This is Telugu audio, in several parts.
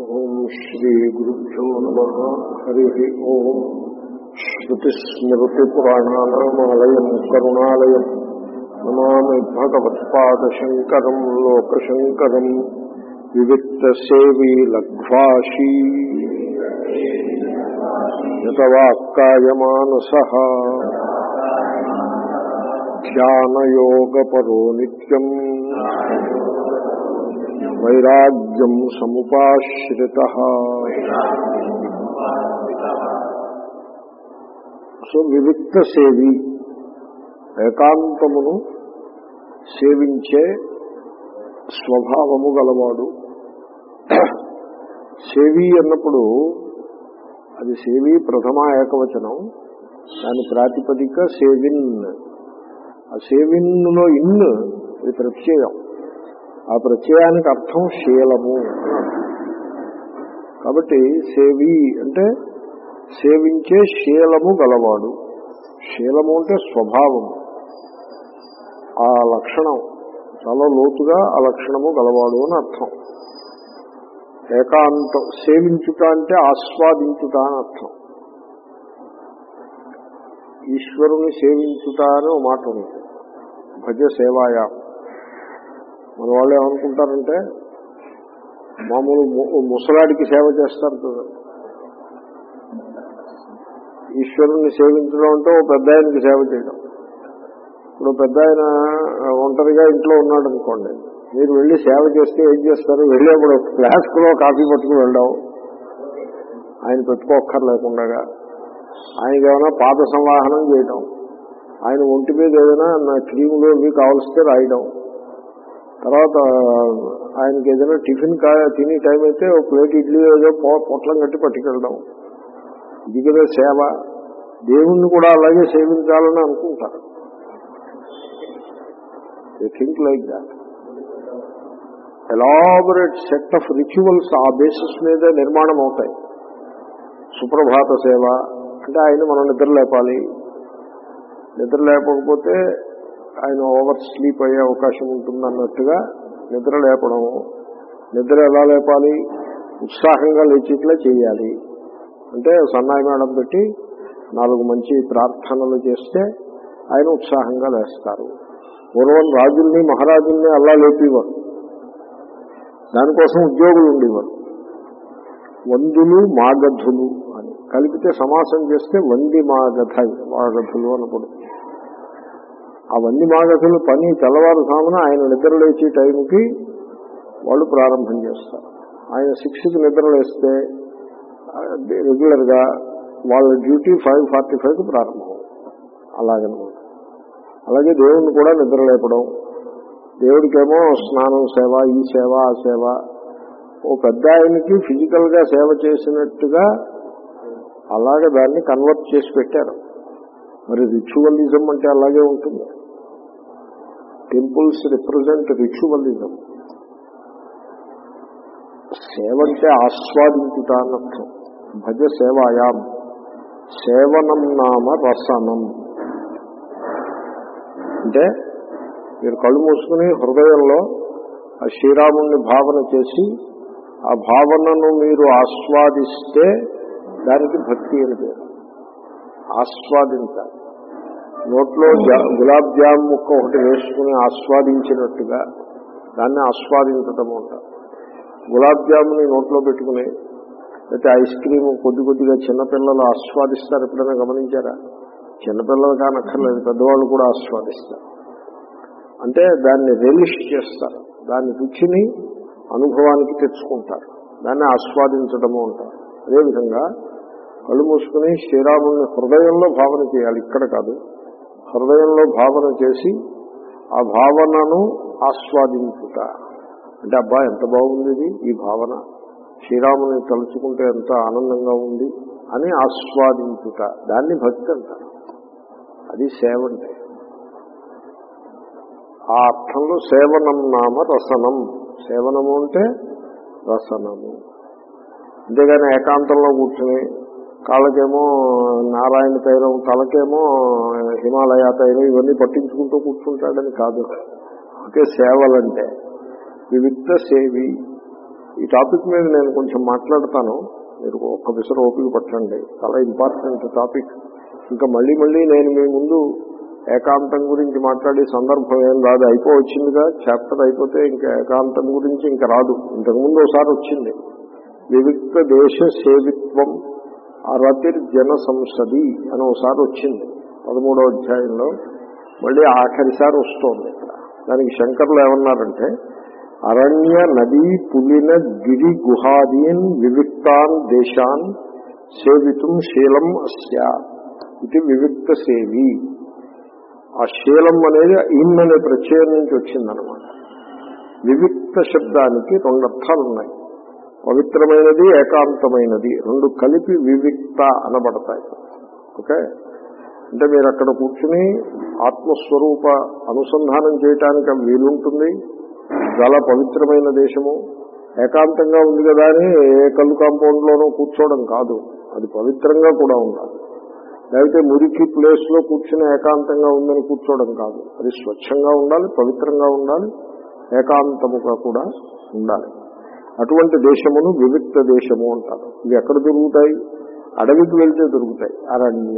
ఓం శ్రీ గురుభ్యో నమ హరి ఓం శ్రుతిస్మృతిపురాణానామాలయం కరుణాలయం నమామి భగవత్పాదశంకరం లోకశంకరం వివిక్తసేవీ లఘ్వాషీ యతవాక్కాయమానస ధ్యానయోగపరో నిత్యం వైరాగ్యం సముపాశ్రిత సో వివిక్త సేవి ఏకాంతమును సేవించే స్వభావము గలవాడు సేవి అన్నప్పుడు అది సేవి ప్రథమ ఏకవచనం దాని ప్రాతిపదిక సేవిన్ ఆ సేవిన్లో ఇన్ ఇది ప్రత్యయం ఆ ప్రత్యయానికి అర్థం శీలము కాబట్టి సేవి అంటే సేవించే శీలము గలవాడు శీలము అంటే స్వభావము ఆ లక్షణం చాలా లోతుగా ఆ లక్షణము గలవాడు అని అర్థం ఏకాంతం సేవించుట అంటే ఆస్వాదించుట అని అర్థం ఈశ్వరుని సేవించుట అని ఒక మాట ఉంది భజ సేవాయా మన వాళ్ళు ఏమనుకుంటారంటే మామూలు ముసలాడికి సేవ చేస్తారు కదా ఈశ్వరుణ్ణి సేవించడం అంటే ఓ పెద్ద ఆయనకి సేవ చేయడం ఇప్పుడు పెద్ద ఆయన ఒంటరిగా ఇంట్లో ఉన్నాడు అనుకోండి మీరు వెళ్ళి సేవ చేస్తే ఏం చేస్తారు వెళ్ళేప్పుడు ఫ్లాస్క్లో కాఫీ పట్టుకుని వెళ్ళడం ఆయన పెట్టుకోక్కర్లేకుండా ఆయనకి ఏమైనా పాద సంవాహనం చేయడం ఆయన ఒంటి మీద ఏదైనా క్రీములు అవి కావలిస్తే రాయడం తర్వాత ఆయనకి ఏదైనా టిఫిన్ కా తినే టైం అయితే ఒక ప్లేట్ ఇడ్లీ ఏదో పొట్లం కట్టి పట్టుకెళ్ళడం ఇది కదా సేవ దేవుణ్ణి కూడా అలాగే సేవించాలని అనుకుంటారు think like that elaborate set of rituals ఆ బేసిస్ మీద నిర్మాణం అవుతాయి సుప్రభాత సేవ అంటే ఆయన మనం నిద్ర లేపాలి నిద్ర లేపకపోతే ఆయన ఓవర్ స్లీప్ అయ్యే అవకాశం ఉంటుంది అన్నట్టుగా నిద్ర లేపడం నిద్ర ఎలా లేపాలి ఉత్సాహంగా లేచేట్లా చేయాలి అంటే సన్నాయి మేడం పెట్టి నాలుగు మంచి ప్రార్థనలు చేస్తే ఆయన ఉత్సాహంగా లేస్తారు పూర్వం రాజుల్ని మహారాజుల్ని అలా లేపేవారు దానికోసం ఉద్యోగులు ఉండేవారు వందులు మాగధులు అని కలిపితే సమాసం చేస్తే వంది మాగధ మాగధులు అనకూడదు ఆ వంది మాగధులు పని తెల్లవారుసామున ఆయన నిద్ర లేచే టైంకి వాళ్ళు ప్రారంభం చేస్తారు ఆయన సిక్స్కి నిద్ర లేస్తే రెగ్యులర్గా వాళ్ళ డ్యూటీ ఫైవ్ ఫార్టీ ఫైవ్కి ప్రారంభం అలాగనమాట అలాగే దేవుణ్ణి కూడా నిద్ర లేపడం దేవుడికేమో స్నానం సేవ ఈ సేవ ఆ సేవ ఓ పెద్ద ఆయనకి ఫిజికల్గా సేవ చేసినట్టుగా అలాగే దాన్ని కన్వర్ట్ చేసి పెట్టారు మరి రిచువలిజం అంటే అలాగే ఉంటుంది టెంపుల్స్ రిప్రజెంట్ రిచువలిజం సేవ అంటే ఆస్వాదించుట అన్నర్థం భజ సేవాయాం సేవనం నామ రసనం అంటే మీరు కళ్ళు మూసుకుని హృదయంలో ఆ శ్రీరాముణ్ణి భావన చేసి ఆ భావనను మీరు ఆస్వాదిస్తే దానికి భక్తి అని పేరు ఆస్వాదించాలి నోట్లో గులాబ్ జామ్ ముక్క ఒకటి వేసుకుని ఆస్వాదించినట్టుగా దాన్ని ఆస్వాదించటం అంటారు గులాబ్ జాముని నోట్లో పెట్టుకుని అయితే ఐస్ క్రీమ్ కొద్ది కొద్దిగా చిన్నపిల్లలు ఆస్వాదిస్తారు ఎప్పుడైనా గమనించారా చిన్నపిల్లలు కానక్కర్లేదు పెద్దవాళ్ళు కూడా ఆస్వాదిస్తారు అంటే దాన్ని రిలిష్ చేస్తారు దాని రుచిని అనుభవానికి తెచ్చుకుంటారు దాన్ని ఆస్వాదించడము అంటారు అదేవిధంగా కళ్ళు మూసుకుని శ్రీరాముని హృదయంలో భావన చేయాలి ఇక్కడ కాదు హృదయంలో భావన చేసి ఆ భావనను ఆస్వాదించుట అంటే అబ్బా ఎంత బాగుంది ఇది ఈ భావన శ్రీరాముని తలుచుకుంటే ఎంత ఆనందంగా ఉంది అని ఆస్వాదించుట దాన్ని భక్తి అంటారు అది సేవ అంటే ఆ అర్థంలో సేవనం నామ రసనం సేవనము అంటే రసనము అంతేగాని ఏకాంతంలో కూర్చుని కాళ్ళకేమో నారాయణ తైలం తలకేమో హిమాలయ తైలం ఇవన్నీ పట్టించుకుంటూ కూర్చుంటాడని కాదు ఓకే సేవలంటే వివిక్త సేవి ఈ టాపిక్ మీద నేను కొంచెం మాట్లాడతాను మీరు ఒక్క విసర ఓపిక పట్టండి చాలా ఇంపార్టెంట్ టాపిక్ ఇంకా మళ్ళీ మళ్ళీ నేను మీ ముందు ఏకాంతం గురించి మాట్లాడే సందర్భం ఏం రాదు అయిపోవచ్చిందిగా చాప్టర్ అయిపోతే ఇంకా ఏకాంతం గురించి ఇంకా రాదు ఇంతకుముందు ఒకసారి వచ్చింది వివిక్త దేశ సేవిత్వం అరతిర్ జన సంసది అని ఒకసారి వచ్చింది పదమూడవ అధ్యాయంలో మళ్ళీ ఆఖరిసారి వస్తోంది ఇక్కడ దానికి శంకర్లు ఏమన్నారంటే అరణ్య నదీ పులిన గిరి గుహాదీన్ వివిక్తాన్ దేశాన్ సేవితుం శీలం అస్య ఇది వివిక్త సేవి ఆ శీలం అనేది ఇన్ అనే ప్రత్యయం నుంచి వచ్చిందనమాట వివిక్త శబ్దానికి రెండు అర్థాలు ఉన్నాయి పవిత్రమైనది ఏకాంతమైనది రెండు కలిపి వివిక్త అనబడతాయి ఓకే అంటే మీరు అక్కడ కూర్చుని ఆత్మస్వరూప అనుసంధానం చేయటానికి వీలుంటుంది చాలా పవిత్రమైన దేశము ఏకాంతంగా ఉంది కదా అని ఏ కళ్ళు కాంపౌండ్లోనూ కూర్చోవడం కాదు అది పవిత్రంగా కూడా ఉండాలి లేకపోతే మురికి ప్లేస్ లో కూర్చుని ఏకాంతంగా ఉందని కూర్చోవడం కాదు అది స్వచ్ఛంగా ఉండాలి పవిత్రంగా ఉండాలి ఏకాంతముగా కూడా ఉండాలి అటువంటి దేశమును వివిక్త దేశము అంటారు ఇవి ఎక్కడ దొరుకుతాయి అడవికి వెళ్తే దొరుకుతాయి అరణ్య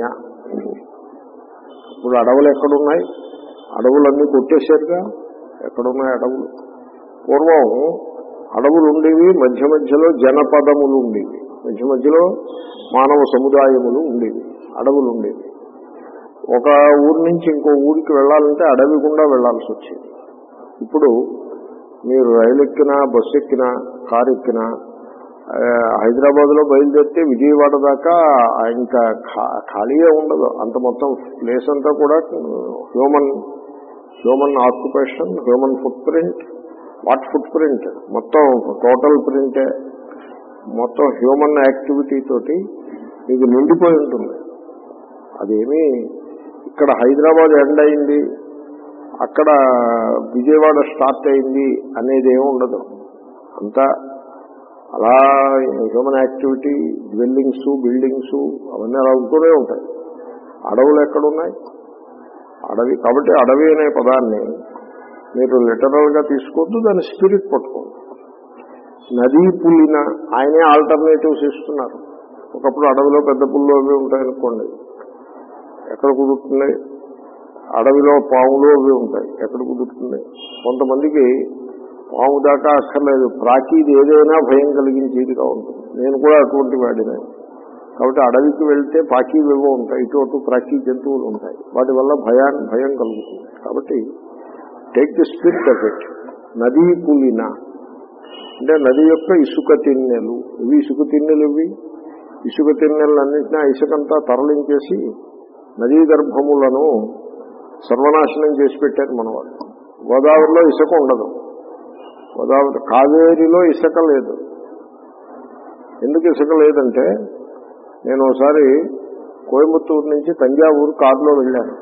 ఇప్పుడు అడవులు ఎక్కడున్నాయి అడవులన్నీ కొట్టేశారుగా ఎక్కడున్నాయి అడవులు పూర్వం అడవులు ఉండేవి మధ్య మధ్యలో జనపదములు ఉండేవి మధ్య మధ్యలో మానవ సముదాయములు ఉండేవి అడవులు ఉండేవి ఒక ఊరి నుంచి ఇంకో ఊరికి వెళ్ళాలంటే అడవి గుండా వెళ్లాల్సి వచ్చేది ఇప్పుడు మీరు రైలు ఎక్కినా బస్సు ఎక్కినా కారు ఎక్కినా హైదరాబాద్ లో బయలుదేరితే విజయవాడ దాకా ఇంకా ఖాళీగా ఉండదు అంత మొత్తం ప్లేస్ అంతా కూడా human human occupation human footprint what footprint మొత్తం టోటల్ ప్రింటే మొత్తం హ్యూమన్ యాక్టివిటీ తోటి మీకు నిండిపోయి ఉంటుంది అదేమి ఇక్కడ హైదరాబాద్ ఎండ్ అయింది అక్కడ విజయవాడ స్టార్ట్ అయింది అనేది ఏమి ఉండదు అంతా అలా హ్యూమన్ యాక్టివిటీ డ్వెల్లింగ్స్ బిల్డింగ్స్ అవన్నీ అలా ఉంటూనే ఉంటాయి అడవులు ఎక్కడున్నాయి అడవి కాబట్టి అడవి అనే పదాన్ని మీరు లిటరల్ గా తీసుకోవద్దు దాని స్పిరిట్ పట్టుకోండి నదీ పులిన ఆయనే ఆల్టర్నేటివ్స్ ఇస్తున్నారు ఒకప్పుడు అడవిలో పెద్ద పుల్లు అవి ఉంటాయనుకోండి ఎక్కడ కుదురుతుంది అడవిలో పాములు అవి ఉంటాయి ఎక్కడ కుదురుతుంది కొంతమందికి పాము దాకా అక్కర్లేదు ప్రాకీది ఏదైనా భయం కలిగించేదిగా ఉంటుంది నేను కూడా అటువంటి వాడినే కాబట్టి అడవికి వెళ్తే పాకీవేవో ఉంటాయి ఇటు అటు ప్రాకీ జంతువులు ఉంటాయి వాటి వల్ల భయాన్ని భయం కలుగుతుంది కాబట్టి take the spirit of it నదీ పులిన అంటే నది యొక్క ఇసుక తిన్నెలు ఇవి ఇసుక తిన్నెలు ఇవి ఇసుక తిన్నెలన్నింటినీ ఇసుకంతా తరలించేసి నదీ గర్భములను సర్వనాశనం చేసి పెట్టారు మన వాళ్ళు గోదావరిలో ఇసుక ఉండదు గోదావరి కావేరిలో ఇసుక లేదు ఎందుకు ఇసుక లేదంటే నేను ఒకసారి కోయంబత్తూరు నుంచి తంజావూరు కారులో వెళ్ళాను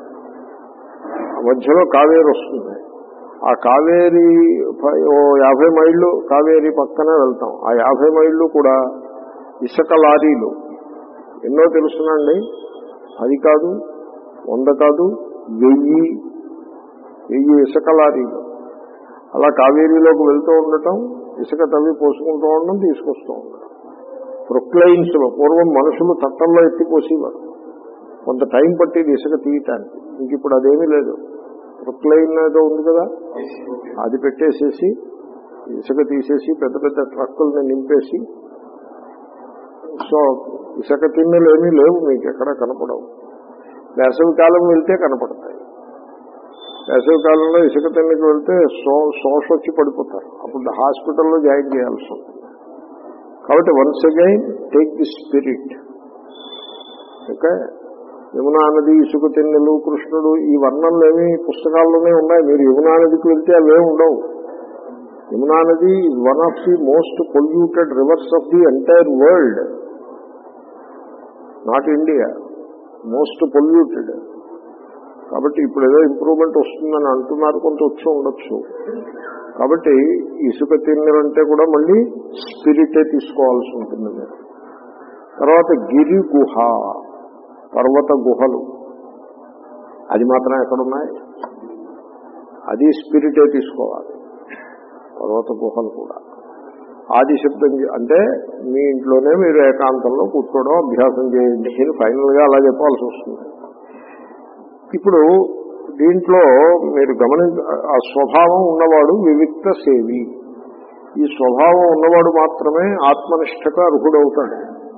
మధ్యలో కావేరి వస్తుంది ఆ కావేరి ఓ యాభై మైళ్ళు కావేరి పక్కనే వెళ్తాం ఆ యాభై మైళ్ళు కూడా ఇసుక లారీలు ఎన్నో తెలుసునండి అది కాదు వంద కాదు వెయ్యి వెయ్యి ఇసుక లారీలు అలా కావేరీలోకి వెళ్తూ ఉండటం ఇసుక తవ్వి పోసుకుంటూ ఉండడం తీసుకొస్తూ ఉండడం ప్రొక్లైన్స్ లో పూర్వం మనుషులు తట్టల్లో ఎత్తిపోసేవారు కొంత టైం పట్టేది ఇసుక తీయటానికి ఇంక ఇప్పుడు అదేమీ లేదు ప్రొక్లైన్ ఏదో ఉంది కదా అది పెట్టేసేసి ఇసుక తీసేసి పెద్ద పెద్ద ట్రక్కుల్ని నింపేసి సో ఇసుక తిన్నెలు ఏమీ లేవు మీకు ఎక్కడ కనపడవు వేసవి కాలం వెళ్తే కనపడతాయి వేసవి కాలంలో ఇసుక తిన్నకి వెళ్తే సో శోష వచ్చి పడిపోతారు అప్పుడు హాస్పిటల్లో జాయిన్ చేయాల్సి ఉంటుంది కాబట్టి once again take the spirit okay Yamuna నది ఇసుక తిన్నెలు కృష్ణుడు ఈ వర్ణనలు ఏమి పుస్తకాల్లోనే ఉన్నాయి మీరు యమునా నదికి వెళ్తే అవే ఉండవు యమునా నది one of the most polluted rivers of the entire world not India most polluted కాబట్టి ఇప్పుడు ఏదో ఇంప్రూవ్మెంట్ వస్తుందని అంటున్నారు కొంత వచ్చి ఉండొచ్చు కాబట్టి ఇసుక తిన్నెలంటే కూడా మళ్ళీ స్పిరిటే తీసుకోవాల్సి ఉంటుంది మీరు తర్వాత గిరి గుహ పర్వత గుహలు అది మాత్రం ఎక్కడున్నాయి అది స్పిరిటే తీసుకోవాలి పర్వత గుహలు కూడా ఆది శబ్దం చే- అంటే మీ ఇంట్లోనే మీరు ఏకాంతంలో కూర్చోవడం అభ్యాసం చేయండి అని ఫైనల్గా అలా చెప్పాల్సి వస్తుంది ఇప్పుడు దీంట్లో మీరు గమనించ ఆ స్వభావం ఉన్నవాడు వివిక్త సేవి ఈ స్వభావం ఉన్నవాడు మాత్రమే ఆత్మనిష్టకు అర్హుడవుతాడు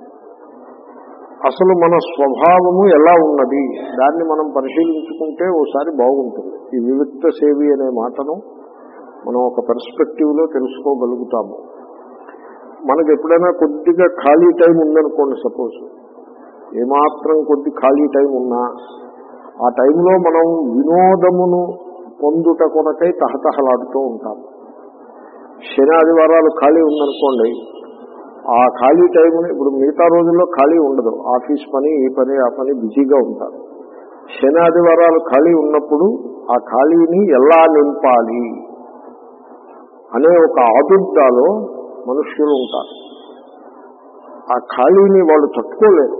అసలు మన స్వభావము ఎలా ఉన్నది దాన్ని మనం పరిశీలించుకుంటే ఓసారి బాగుంటుంది ఈ వివిక్త సేవి అనే మాటను మనం ఒక పెర్స్పెక్టివ్ లో తెలుసుకోగలుగుతాము మనకి ఎప్పుడైనా కొద్దిగా ఖాళీ టైం ఉందనుకోండి సపోజ్ ఏమాత్రం కొద్ది ఖాళీ టైం ఉన్నా ఆ టైంలో మనం వినోదమును పొందుట కొనకై తహతహలాడుతూ ఉంటాం శని ఆదివారాలు ఖాళీ ఉందనుకోండి ఆ ఖాళీ టైంని ఇప్పుడు మిగతా రోజుల్లో ఖాళీ ఉండదు ఆఫీస్ పని ఈ పని ఆ పని బిజీగా ఉంటారు శని ఆదివారాలు ఖాళీ ఉన్నప్పుడు ఆ ఖాళీని ఎలా నింపాలి అనే ఒక ఆదుర్దాలో మనుష్యులు ఉంటారు ఆ ఖాళీని వాళ్ళు తట్టుకోలేరు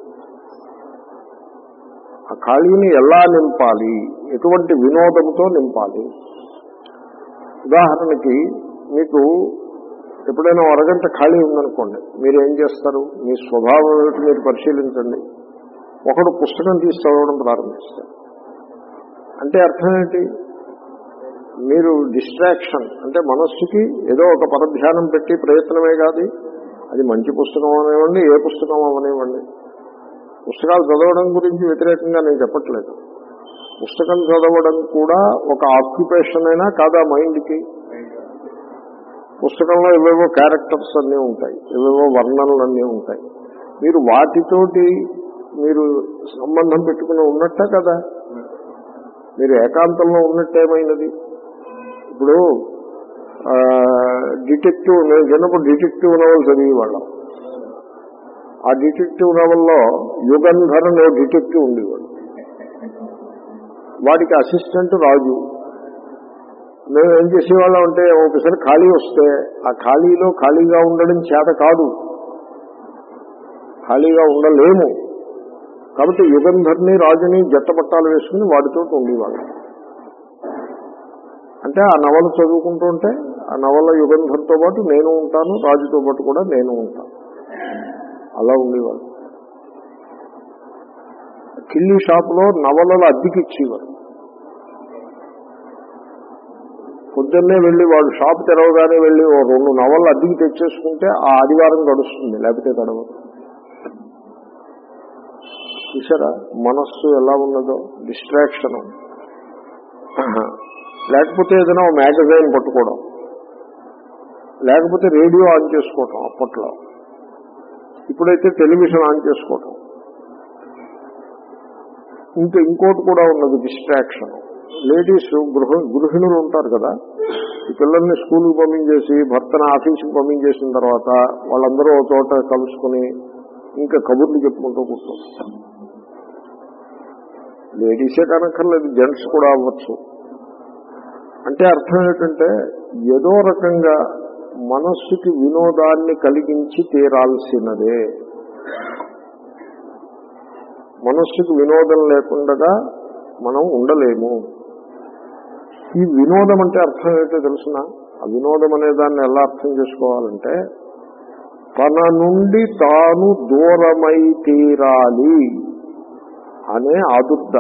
ఆ ఖాళీని ఎలా నింపాలి ఎటువంటి వినోదంతో నింపాలి ఉదాహరణకి మీకు ఎప్పుడైనా ఓ అరగంట ఖాళీ ఉందనుకోండి మీరు ఏం చేస్తారు మీ స్వభావం ఏమిటి మీరు పరిశీలించండి ఒకడు పుస్తకం తీసి చదవడం ప్రారంభిస్తారు అంటే అర్థం ఏంటి మీరు డిస్ట్రాక్షన్ అంటే మనస్సుకి ఏదో ఒక పరధ్యానం పెట్టి ప్రయత్నమే కాదు అది మంచి పుస్తకం అవనివ్వండి ఏ పుస్తకం అవనివ్వండి పుస్తకాలు చదవడం గురించి వ్యతిరేకంగా నేను చెప్పట్లేదు పుస్తకం చదవడం కూడా ఒక ఆక్యుపేషన్ అయినా కాదా మైండ్కి పుస్తకంలో ఏవేవో క్యారెక్టర్స్ అన్నీ ఉంటాయి ఏవేవో వర్ణనలు అన్నీ ఉంటాయి మీరు వాటితోటి మీరు సంబంధం పెట్టుకుని ఉన్నట్ట కదా మీరు ఏకాంతంలో ఉన్నట్టేమైనది ఇప్పుడు ఆ, డిటెక్టివ్ నేను చిన్నప్పుడు డిటెక్టివ్ నవల్ చదివేవాళ్ళం ఆ డిటెక్టివ్ నవల్లో యుగంధర్ అనే డిటెక్టివ్ ఉండేవాడు వాడికి అసిస్టెంట్ రాజు మేము ఏం చేసేవాళ్ళం అంటే ఒకసారి ఖాళీ వస్తే ఆ ఖాళీలో ఖాళీగా ఉండడం చేత కాదు ఖాళీగా ఉండలేము కాబట్టి యుగంధర్ని రాజుని జట్టపట్టాలు వేసుకుని వాడితో ఉండేవాళ్ళం అంటే ఆ నవల చదువుకుంటూ ఉంటే ఆ నవల యుగంధర్తో పాటు నేను ఉంటాను రాజుతో పాటు కూడా నేను ఉంటాను అలా ఉండేవాళ్ళు కిల్లీ షాపులో నవలలు అద్దెకి ఇచ్చేవారు పొద్దున్నే వెళ్ళి వాడు షాప్ తెరవగానే వెళ్ళి ఓ రెండు నవలు అద్దెకి తెచ్చేసుకుంటే ఆ ఆదివారం గడుస్తుంది లేకపోతే గడవదు చూసారా మనస్సు ఎలా ఉన్నదో డిస్ట్రాక్షన్ లేకపోతే ఏదైనా ఓ మ్యాగజైన్ పట్టుకోవడం లేకపోతే రేడియో ఆన్ చేసుకోవటం అప్పట్లో ఇప్పుడైతే టెలివిజన్ ఆన్ చేసుకోవటం ఇంకా ఇంకోటి కూడా ఉన్నది డిస్ట్రాక్షన్ లేడీస్ గృహ గృహిణులు ఉంటారు కదా ఈ పిల్లల్ని స్కూల్కి పంపించేసి భర్తను ఆఫీస్కి పంపించేసిన తర్వాత వాళ్ళందరూ ఒక చోట కలుసుకుని ఇంకా కబుర్లు చెప్పుకుంటూ కూర్చుంటారు లేడీసే కనక్కర్లేదు జెంట్స్ కూడా అవ్వచ్చు అంటే అర్థం ఏంటంటే ఏదో రకంగా మనస్సుకి వినోదాన్ని కలిగించి తీరాల్సినదే మనస్సుకు వినోదం లేకుండా మనం ఉండలేము ఈ వినోదం అంటే అర్థం ఏంటో తెలుసిన ఆ వినోదం అనే దాన్ని ఎలా అర్థం చేసుకోవాలంటే తన నుండి తాను దూరమై తీరాలి అనే ఆదుర్ద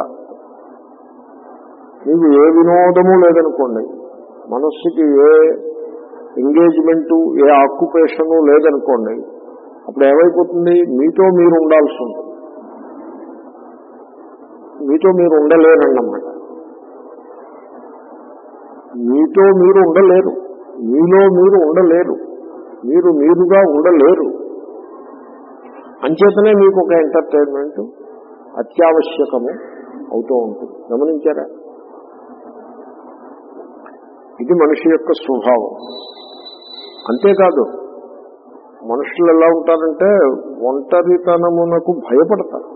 మీకు ఏ వినోదము లేదనుకోండి మనస్సుకి ఏ ఎంగేజ్మెంటు ఏ ఆక్యుపేషను లేదనుకోండి అప్పుడు ఏమైపోతుంది మీతో మీరు ఉండాల్సి ఉంటుంది మీతో మీరు ఉండలేరన్నమాట మీతో మీరు ఉండలేరు మీలో మీరు ఉండలేరు మీరు మీరుగా ఉండలేరు అంచేతనే మీకు ఒక ఎంటర్టైన్మెంట్ అత్యావశ్యకము అవుతూ ఉంటుంది గమనించారా ఇది మనిషి యొక్క స్వభావం అంతేకాదు మనుషులు ఎలా ఉంటారంటే ఒంటరితనమునకు భయపడతారు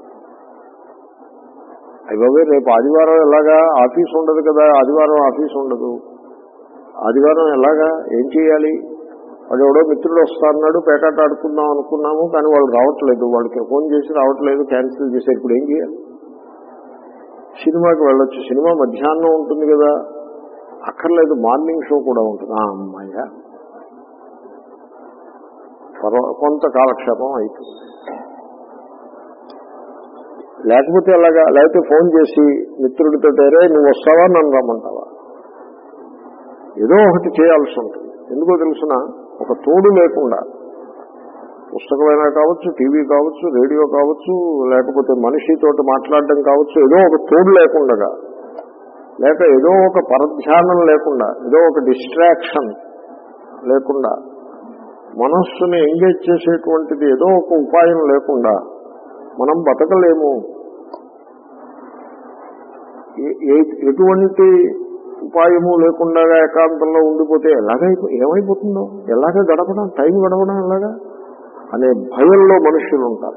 అయ్యబాబే రేపు ఆదివారం ఎలాగా ఆఫీస్ ఉండదు కదా ఆదివారం ఆఫీస్ ఉండదు ఆదివారం ఎలాగా ఏం చేయాలి వాడు ఎవడో మిత్రుడు వస్తాన్నాడు పేకాట ఆడుకుందాం అనుకున్నాము కానీ వాళ్ళు రావట్లేదు వాళ్ళకి ఫోన్ చేసి రావట్లేదు క్యాన్సిల్ చేశారు ఇప్పుడు ఏం చేయాలి సినిమాకి వెళ్ళొచ్చు సినిమా మధ్యాహ్నం ఉంటుంది కదా అక్కర్లేదు మార్నింగ్ షో కూడా ఉంటుంది ఆ అమ్మాయ పర్వ కొంత కాలక్షేపం అవుతుంది లేకపోతే అలాగా లేకపోతే ఫోన్ చేసి మిత్రుడితో తేరే నువ్వు వస్తావా నన్ను రమ్మంటావా ఏదో ఒకటి చేయాల్సి ఉంటుంది ఎందుకో తెలుసిన ఒక తోడు లేకుండా పుస్తకమైనా కావచ్చు టీవీ కావచ్చు రేడియో కావచ్చు లేకపోతే మనిషితోటి మాట్లాడడం కావచ్చు ఏదో ఒక తోడు లేకుండా లేక ఏదో ఒక పరధ్యానం లేకుండా ఏదో ఒక డిస్ట్రాక్షన్ లేకుండా మనస్సుని ఎంగేజ్ చేసేటువంటిది ఏదో ఒక ఉపాయం లేకుండా మనం బతకలేము ఏ- ఏ- ఎటువంటి ఉపాయము లేకుండా ఏకాంతంలో ఉండిపోతే ఎలాగైపో ఏమైపోతుందో ఎలాగ గడపడం టైం గడపడం ఎలాగా అనే భయంలో మనుషులు ఉంటారు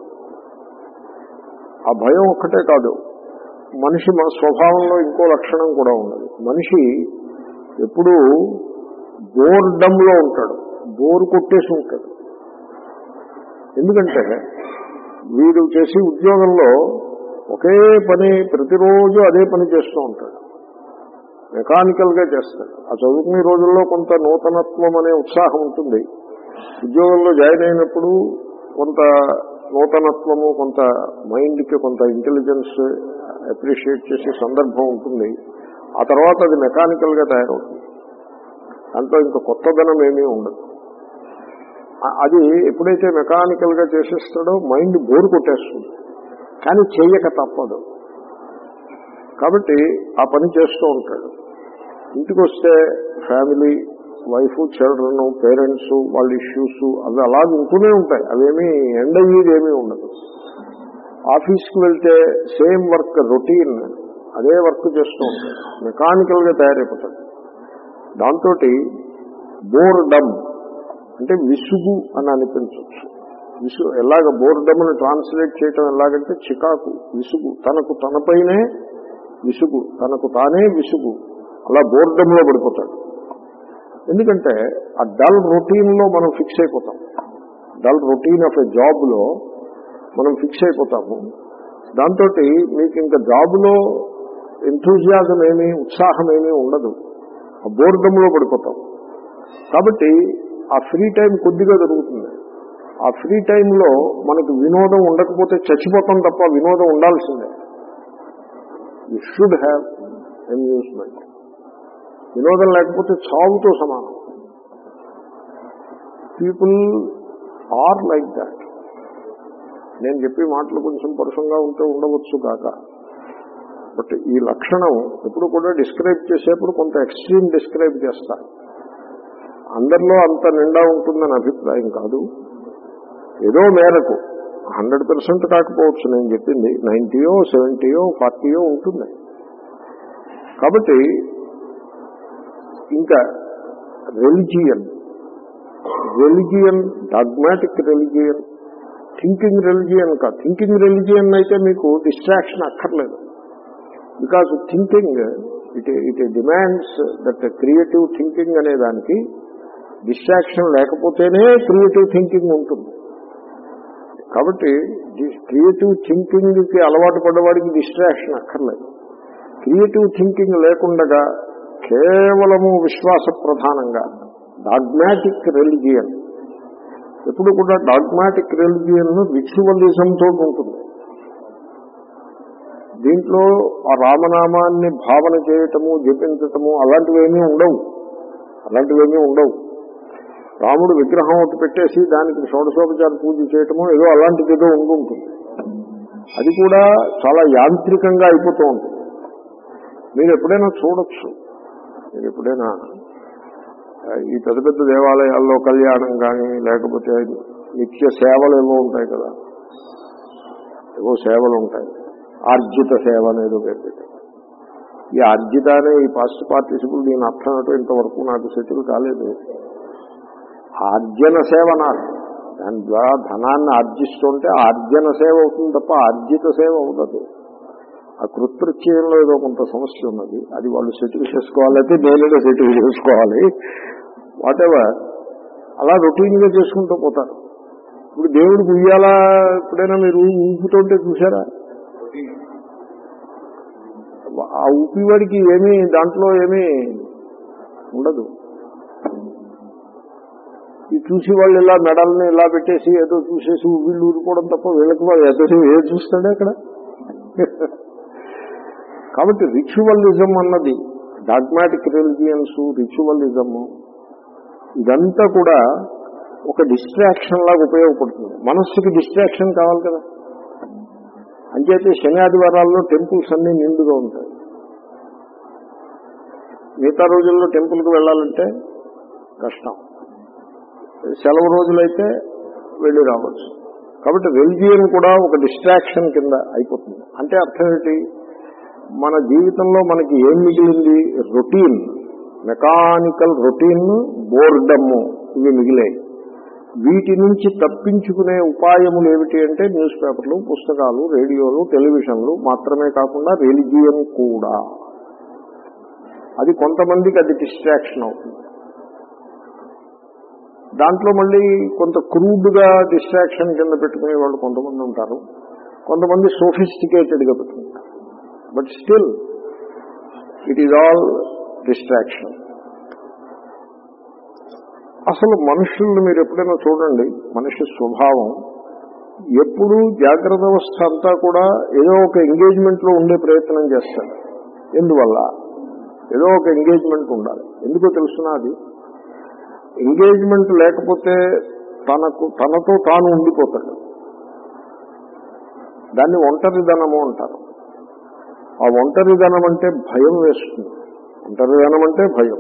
ఆ భయం ఒక్కటే కాదు మనిషి మన స్వభావంలో ఇంకో లక్షణం కూడా ఉన్నది మనిషి ఎప్పుడూ బోర్డంలో ఉంటాడు బోర్ కొట్టేసి ఉంటాడు ఎందుకంటే వీడు చేసే ఉద్యోగంలో ఒకే పని ప్రతిరోజు అదే పని చేస్తూ ఉంటాడు మెకానికల్ గా చేస్తాడు ఆ చదువుకునే రోజుల్లో కొంత నూతనత్వం అనే ఉత్సాహం ఉంటుంది ఉద్యోగంలో జాయిన్ అయినప్పుడు కొంత నూతనత్వము కొంత మైండ్కి కొంత ఇంటెలిజెన్స్ అప్రిషియేట్ చేసే సందర్భం ఉంటుంది ఆ తర్వాత అది మెకానికల్ గా తయారవుతుంది దాంట్లో ఇంకా కొత్తదనం ఏమీ ఉండదు ఆ- అది ఎప్పుడైతే మెకానికల్ గా చేసేస్తాడో మైండ్ బోరు కొట్టేస్తుంది కానీ చేయక తప్పదు కాబట్టి ఆ పని చేస్తూ ఉంటాడు ఇంటికి వస్తే ఫ్యామిలీ వైఫ్ చిల్డ్రన్ పేరెంట్స్ వాళ్ళ ఇష్యూస్ అవి అలాగే ఉంటూనే ఉంటాయి అవేమీ ఎండ్ అయ్యేది ఏమీ ఉండదు ఆఫీస్కి వెళ్తే సేమ్ వర్క్ రొటీన్ అదే వర్క్ చేస్తూ ఉంటాడు మెకానికల్ గా తయారైపోతాడు దాంతో బోర్డమ్ అంటే విసుగు అని అనిపించవచ్చు విసుగు ఎలాగ బోర్డమ్ అని ట్రాన్స్లేట్ చేయటం ఎలాగంటే చికాకు విసుగు తనకు తనపైనే విసుగు తనకు తానే విసుగు అలా బోర్డంలో పడిపోతాడు ఎందుకంటే ఆ డల్ రొటీన్ లో మనం ఫిక్స్ అయిపోతాం dull routine of a job లో మనం ఫిక్స్ అయిపోతాము దాంతో మీకు ఇంకా జాబ్లో ఎంతూజియాజం ఏమీ ఉత్సాహం ఏమీ ఉండదు ఆ బోర్డంలో పడిపోతాం కాబట్టి ఆ ఫ్రీ టైం కొద్దిగా దొరుకుతుంది ఆ ఫ్రీ టైంలో మనకు వినోదం ఉండకపోతే చచ్చిపోతాం తప్ప వినోదం ఉండాల్సిందే యూ షుడ్ హ్యావ్ అమ్యూజ్మెంట్ వినోదం లేకపోతే చావుతో సమానం పీపుల్ ఆర్ లైక్ దాట్ నేను చెప్పే మాటలు కొంచెం పరుషంగా ఉంటే ఉండవచ్చు కాక బట్ ఈ లక్షణం ఎప్పుడు కూడా డిస్క్రైబ్ చేసేప్పుడు కొంత ఎక్స్ట్రీమ్ డిస్క్రైబ్ చేస్తారు అందరిలో అంత నిండా ఉంటుందని అభిప్రాయం కాదు ఏదో మేరకు హండ్రెడ్ పర్సెంట్ కాకపోవచ్చు నేను చెప్పింది నైంటీయో సెవెంటీయో ఫార్టీయో ఉంటుంది కాబట్టి ఇంకా religion religion dogmatic religion thinking religion కాదు థింకింగ్ రెలిజియన్ అయితే మీకు డిస్ట్రాక్షన్ అక్కర్లేదు because thinking it it demands that creative thinking అనే దానికి డిస్ట్రాక్షన్ లేకపోతేనే క్రియేటివ్ థింకింగ్ ఉంటుంది కాబట్టి క్రియేటివ్ థింకింగ్ కి అలవాటు పడ్డవాడికి డిస్ట్రాక్షన్ అక్కర్లేదు క్రియేటివ్ థింకింగ్ లేకుండా కేవలము విశ్వాస ప్రధానంగా డాగ్మాటిక్ రెలిజియన్ ఎప్పుడు కూడా డాగ్మాటిక్ రెలిజియన్ రిచువలిజంతో ఉంటుంది దీంట్లో ఆ రామనామాన్ని భావన చేయటము జపించటము అలాంటివేమీ ఉండవు అలాంటివేమీ ఉండవు రాముడు విగ్రహం ఒకటి పెట్టేసి దానికి షోడశోపచార పూజ చేయటము ఏదో అలాంటిది ఏదో ఉండుంటుంది అది కూడా చాలా యాంత్రికంగా అయిపోతూ ఉంటుంది మీరు ఎప్పుడైనా చూడొచ్చు మీరు ఎప్పుడైనా ఆ, ఈ పెద్ద పెద్ద దేవాలయాల్లో కళ్యాణం కానీ లేకపోతే నిత్య సేవలు ఏవో ఉంటాయి కదా ఏవో సేవలు ఉంటాయి ఆర్జిత సేవ అనేది పేరు పెట్టారు ఈ ఆర్జిత అనే ఈ పాస్ట్ పార్టిసిపుల్ దీని అర్థం ఏంటో ఇంతవరకు నాకు సెటిల్ కాలేదు ఆర్జన సేవ నాకు దాని ద్వారా ధనాన్ని ఆర్జిస్తుంటే ఆర్జన సేవ అవుతుంది తప్ప ఆర్జిత సేవ అవుతుంది ఆ కృత్రిత్యంలో ఏదో కొంత సమస్య ఉన్నది అది వాళ్ళు సెటిల్ చేసుకోవాలి అయితే నేనే సెటిల్ చేసుకోవాలి వాటెవర్ అలా రొటీన్ గా చేసుకుంటూ పోతారు ఇప్పుడు దేవుడికి ఉయ్యాలా ఎప్పుడైనా మీరు ఊపుతుంటే చూసారా ఆ ఊపివాడికి ఏమీ దాంట్లో ఏమీ ఉండదు ఈ చూసి వాళ్ళు ఇలా మెడల్ని ఇలా పెట్టేసి ఏదో చూసేసి వీళ్ళు ఊరుకోవడం తప్ప వీళ్ళకి వాళ్ళు ఏదో ఏ చూస్తాడే అక్కడ కాబట్టి రిచువలిజం అన్నది డాగ్మాటిక్ రిలిజియన్స్ రిచువలిజము ఇదంతా కూడా ఒక డిస్ట్రాక్షన్ లాగా ఉపయోగపడుతుంది మనస్సుకి డిస్ట్రాక్షన్ కావాలి కదా అంచేతే శని ఆదివారాల్లో టెంపుల్స్ అన్ని నిండుగా ఉంటాయి మిగతా రోజుల్లో టెంపుల్కి వెళ్ళాలంటే కష్టం సెలవు రోజులైతే వెళ్ళి రావచ్చు కాబట్టి రెలిజియన్ కూడా ఒక డిస్ట్రాక్షన్ కింద అయిపోతుంది అంటే అర్థం ఏంటి మన జీవితంలో మనకి ఏం మిగిలింది రొటీన్ మెకానికల్ రొటీన్ బోర్డము ఇవి మిగిలాయి వీటి నుంచి తప్పించుకునే ఉపాయములు ఏమిటి అంటే న్యూస్ పేపర్లు పుస్తకాలు రేడియోలు టెలివిజన్లు మాత్రమే కాకుండా రిలిజియన్ కూడా అది కొంతమందికి అది డిస్ట్రాక్షన్ అవుతుంది దాంట్లో మళ్ళీ కొంత క్రూడ్గా డిస్ట్రాక్షన్ కింద పెట్టుకునే వాళ్ళు కొంతమంది ఉంటారు కొంతమంది సోఫిస్టికేటెడ్గా పెట్టుకుంటారు but still it is all distraction అసలు మనుషుల్ని మీరు ఎప్పుడైనా చూడండి మనిషి స్వభావం ఎప్పుడు జాగ్రత్త అవస్థ అంతా కూడా ఏదో ఒక ఎంగేజ్మెంట్ లో ఉండే ప్రయత్నం చేస్తాడు ఎందువల్ల ఏదో ఒక ఎంగేజ్మెంట్ ఉండాలి ఎందుకో తెలుసునా అది ఎంగేజ్మెంట్ లేకపోతే తనకు తనతో తాను ఉండిపోతాడు దాన్ని ఒంటరిధనము అంటారు ఆ ఒంటరిధనం అంటే భయం వేస్తుంది ఒంటరిధనం అంటే భయం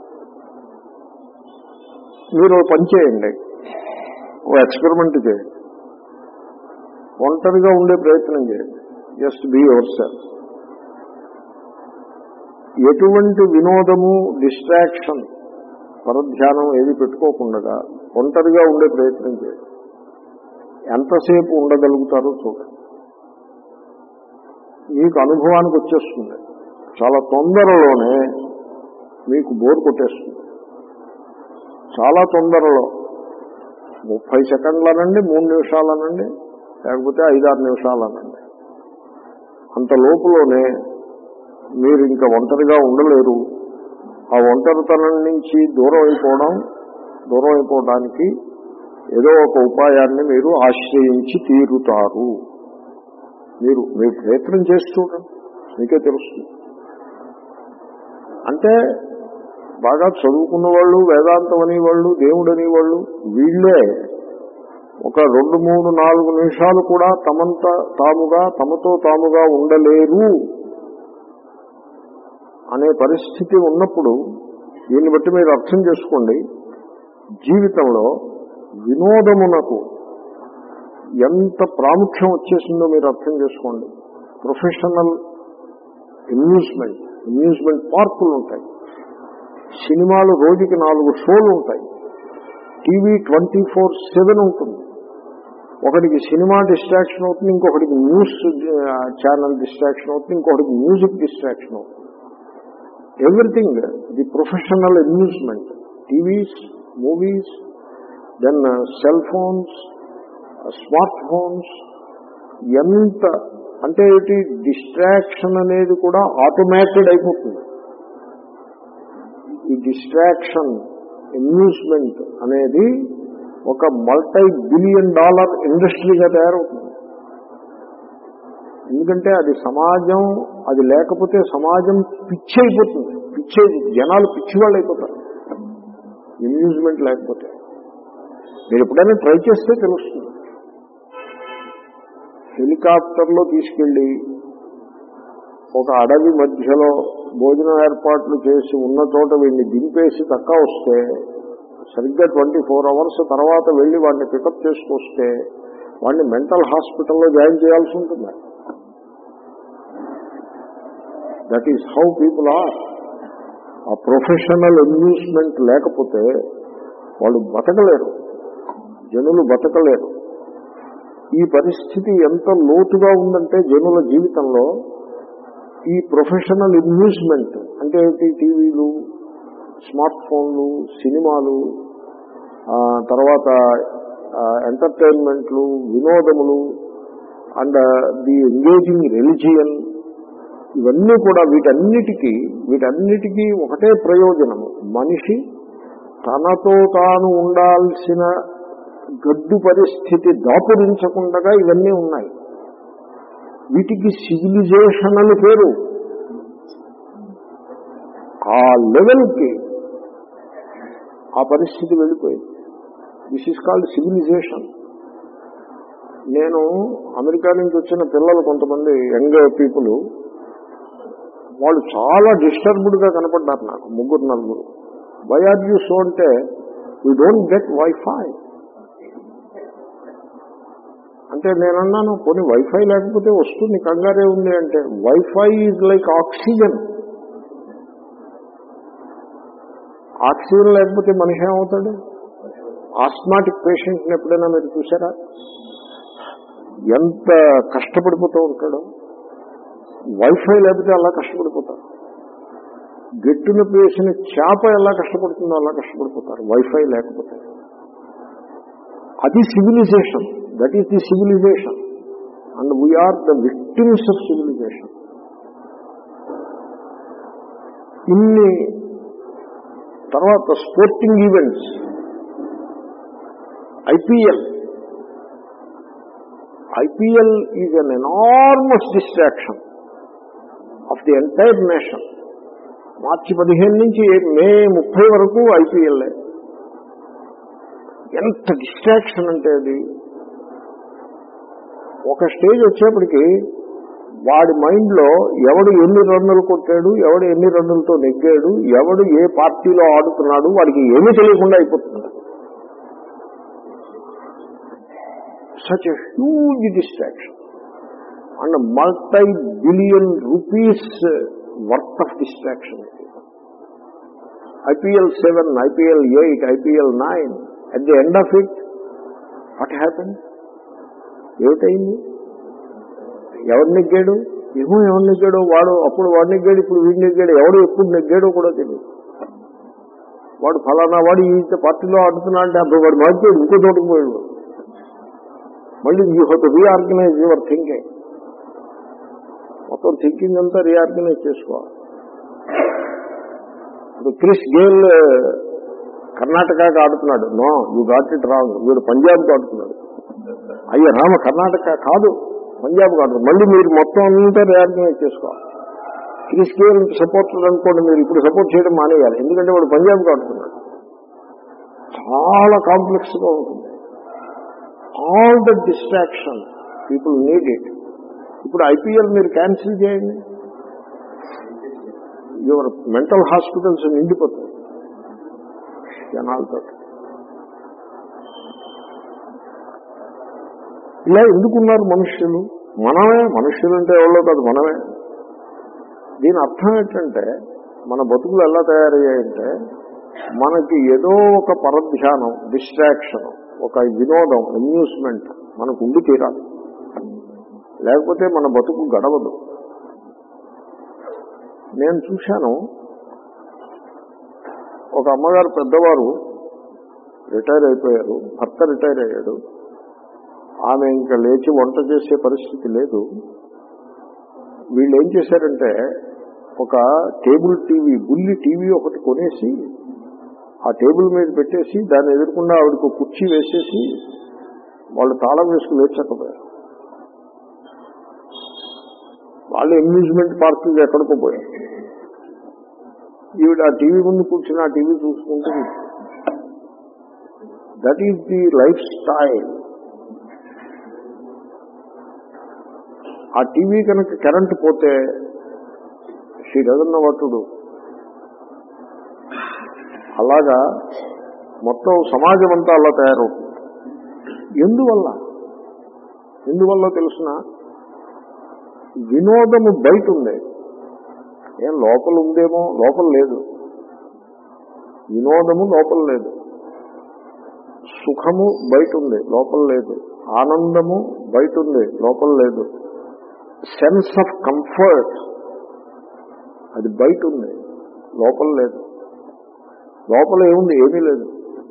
మీరు పని చేయండి ఓ ఎక్స్పెరిమెంట్ చేయండి ఒంటరిగా ఉండే ప్రయత్నం చేయండి జస్ట్ బీ యువర్ సెల్ఫ్ ఎటువంటి వినోదము డిస్ట్రాక్షన్ పరధ్యానం ఏది పెట్టుకోకుండా ఒంటరిగా ఉండే ప్రయత్నం చేయండి ఎంతసేపు ఉండగలుగుతారో చూడండి మీకు అనుభవానికి వచ్చేస్తుంది చాలా తొందరలోనే మీకు బోర్ కొట్టేస్తుంది చాలా తొందరలో ముప్పై సెకండ్లనండి మూడు నిమిషాలనండి లేకపోతే ఐదారు నిమిషాలనండి అంత లోపులోనే మీరు ఇంకా ఒంటరిగా ఉండలేరు ఆ ఒంటరితనం నుంచి దూరం అయిపోవడం దూరం అయిపోవడానికి ఏదో ఒక ఉపాయాన్ని మీరు ఆశ్రయించి తీరుతారు మీరు మీరు ప్రయత్నం చేసి చూడండి మీకే తెలుస్తుంది అంటే బాగా చదువుకున్న వాళ్ళు వేదాంతం అనేవాళ్ళు దేవుడు అనేవాళ్ళు వీళ్ళే ఒక రెండు మూడు నాలుగు నిమిషాలు కూడా తమంత తాముగా తమతో తాముగా ఉండలేరు అనే పరిస్థితి ఉన్నప్పుడు దీన్ని బట్టి మీరు అర్థం చేసుకోండి జీవితంలో వినోదమునకు ఎంత ప్రాముఖ్యం వచ్చేసిందో మీరు అర్థం చేసుకోండి ప్రొఫెషనల్ అమ్యూజ్మెంట్ అమ్యూజ్మెంట్ పార్కులు ఉంటాయి సినిమాలు రోజుకి నాలుగు షోలు ఉంటాయి టీవీ ట్వంటీ ఫోర్ సెవెన్ ఉంటుంది ఒకటికి సినిమా డిస్ట్రాక్షన్ అవుతుంది ఇంకొకటికి న్యూస్ ఛానల్ డిస్ట్రాక్షన్ అవుతుంది ఇంకొకటికి మ్యూజిక్ డిస్ట్రాక్షన్ అవుతుంది everything the professional amusement TVs movies then cell phones smart phones ఎంత అంటే ఏంటి డిస్ట్రాక్షన్ అనేది కూడా ఆటోమేటెడ్ అయిపోతుంది ఈ డిస్ట్రాక్షన్ అమ్యూజ్మెంట్ అనేది ఒక మల్టీ బిలియన్ డాలర్ ఇండస్ట్రీగా తయారవుతుంది ఎందుకంటే అది సమాజం అది లేకపోతే సమాజం పిచ్చి అయిపోతుంది పిచ్చి జనాలు పిచ్చివాళ్ళు అయిపోతారు అమ్యూజ్మెంట్ లేకపోతే మీరు ఎప్పుడైనా ట్రై చేస్తే తెలుస్తుంది హెలికాప్టర్లో తీసుకెళ్లి ఒక అడవి మధ్యలో భోజనం ఏర్పాట్లు చేసి ఉన్న చోట వీడిని దింపేసి తక్క వస్తే సరిగ్గా ట్వంటీ ఫోర్ అవర్స్ తర్వాత వెళ్ళి వాడిని పికప్ చేసుకొస్తే వాడిని మెంటల్ హాస్పిటల్లో జాయిన్ చేయాల్సి ఉంటుంది that is how people are ఆ ప్రొఫెషనల్ అమ్యూస్మెంట్ లేకపోతే వాళ్ళు బతకలేరు జనులు బతకలేరు ఈ పరిస్థితి ఎంత లోతుగా ఉందంటే జనుల జీవితంలో ఈ ప్రొఫెషనల్ అమ్యూజ్మెంట్ అంటే ఏంటి టీవీలు స్మార్ట్ ఫోన్లు సినిమాలు ఆ, తర్వాత ఎంటర్టైన్మెంట్లు వినోదములు అండ్ ది ఎంగేజింగ్ రిలిజియన్ ఇవన్నీ కూడా వీటన్నిటికీ వీటన్నిటికీ ఒకటే ప్రయోజనము మనిషి తనతో తాను ఉండాల్సిన గడ్డు పరిస్థితి దాపురించకుండా ఇవన్నీ ఉన్నాయి వీటికి సివిలైజేషన్ అని పేరు ఆ లెవెల్కి ఆ పరిస్థితి వెళ్ళిపోయింది దిస్ ఈస్ కాల్డ్ సివిలైజేషన్ నేను అమెరికా నుంచి వచ్చిన పిల్లలు కొంతమంది యంగ్ పీపుల్ వాళ్ళు చాలా డిస్టర్బ్డ్ గా కనపడ్డారు నాకు ముగ్గురు నలుగురు వై ఆర్ యూ సో అంటే వీ డోంట్ గెట్ వైఫై అంటే నేను అన్నాను కొన్ని వైఫై లేకపోతే వస్తుంది కంగారే ఉంది అంటే WiFi is like oxygen oxygen లేకపోతే మనిషి ఏమవుతాడు ఆస్మాటిక్ పేషెంట్ని ఎప్పుడైనా మీరు చూసారా ఎంత కష్టపడిపోతూ ఉంటాడో వైఫై లేకపోతే అలా కష్టపడిపోతారు గట్టున వేసిన చేప ఎలా కష్టపడుతుందో అలా కష్టపడిపోతారు వైఫై లేకపోతే అది civilization that is the civilization and we are the victims of civilization ఇన్ని తర్వాత sporting events IPL IPL is an enormous distraction of the entire nation మార్చి పదిహేను నుంచి మే ముప్పై వరకు ఐపీఎల్ ఎంత డిస్ట్రాక్షన్ అంటే అది ఒక స్టేజ్ వచ్చేప్పటికి వాడి మైండ్ లో ఎవడు ఎన్ని రన్నులు కొట్టాడు ఎవడు ఎన్ని రన్నులతో నెగ్గాడు ఎవడు ఏ పార్టీలో ఆడుతున్నాడు వాడికి ఏమీ తెలియకుండా అయిపోతుంది such a huge distraction and multi billion rupees worth of distraction IPL seven IPL eight IPL nine at the end of it what happen ఏమిటైంది ఎవరు నెగ్గాడు ఏమో ఎవరు నెగ్గాడో వాడు అప్పుడు వాడు నెగ్గాడు ఇప్పుడు వీడు నెగ్గాడు ఎవడు ఎప్పుడు నెగ్గాడో కూడా తెలియదు వాడు ఫలానా వాడు ఈ పార్టీలో ఆడుతున్నాడు అంటే అప్పుడు వాడు మార్చాడు ఇంకో చోటుకు పోయాడు మళ్ళీ you have to reorganize your thinking మొత్తం థింకింగ్ అంతా రీఆర్గనైజ్ చేసుకోవాలి ఇప్పుడు క్రిస్ గేల్ కర్ణాటకకి ఆడుతున్నాడు no you got it wrong వీడు పంజాబ్కి ఆడుతున్నాడు అయ్యో రామ కర్ణాటక కాదు పంజాబ్ కాదు మళ్ళీ మీరు మొత్తం అంతా రీఆర్గనైజ్ చేసుకోవాలి క్రిస్ గేల్ సపోర్టర్ అనుకోండి మీరు ఇప్పుడు సపోర్ట్ చేయడం మానేయాలి ఎందుకంటే వాడు పంజాబ్కి ఆడుతున్నాడు చాలా కాంప్లెక్స్ గా ఉంటుంది all the distraction people need it ఇప్పుడు ఐపీఎల్ మీరు క్యాన్సిల్ చేయండి యువర్ మెంటల్ హాస్పిటల్స్ నిండిపోతాయి జనాలతో ఇలా ఎందుకున్నారు మనుష్యులు మనమే మనుష్యులు అంటే ఎవరో కాదు మనమే దీని అర్థం ఏంటంటే మన బతుకులు ఎలా తయారయ్యాయంటే మనకి ఏదో ఒక పరధ్యానం డిస్ట్రాక్షన్ ఒక వినోదం అమ్యూస్మెంట్ మనకు ఉండి తీరాలి లేకపోతే మన బతుకు గడవదు నేను చూశాను ఒక అమ్మగారు పెద్దవారు రిటైర్ అయిపోయారు భర్త రిటైర్ అయ్యాడు ఆమె ఇంకా లేచి వంట చేసే పరిస్థితి లేదు వీళ్ళు ఏం చేశారంటే ఒక టేబుల్ టీవీ బుల్లి టీవీ ఒకటి కొనేసి ఆ టేబుల్ మీద పెట్టేసి దాన్ని ఎదుర్కొండా ఆవిడకు కుర్చీ వేసేసి వాళ్ళు తాళం వేసుకుని లేచకపోయారు వాళ్ళు అమ్యూజ్మెంట్ పార్కులు ఎక్కడికో పోయారు ఈవిడ ఆ టీవీ ముందు కూర్చుని ఆ టీవీ చూసుకుంటూ that is the lifestyle ఆ టీవీ కనుక కరెంట్ పోతే షీ డజన్న వటుడు అలాగా మొత్తం సమాజం అంతా అలా తయారవుతుంది ఎందువల్ల ఎందువల్ల తెలుసిన వినోదము బయట ఉంది ఏం లోపల ఉందేమో లోపల లేదు వినోదము లోపల లేదు సుఖము బయట ఉంది లోపల లేదు ఆనందము బయట ఉంది లోపల లేదు సెన్స్ ఆఫ్ కంఫర్ట్ అది బయట ఉంది లోపల లేదు లోపల ఏముంది ఏమీ లేదు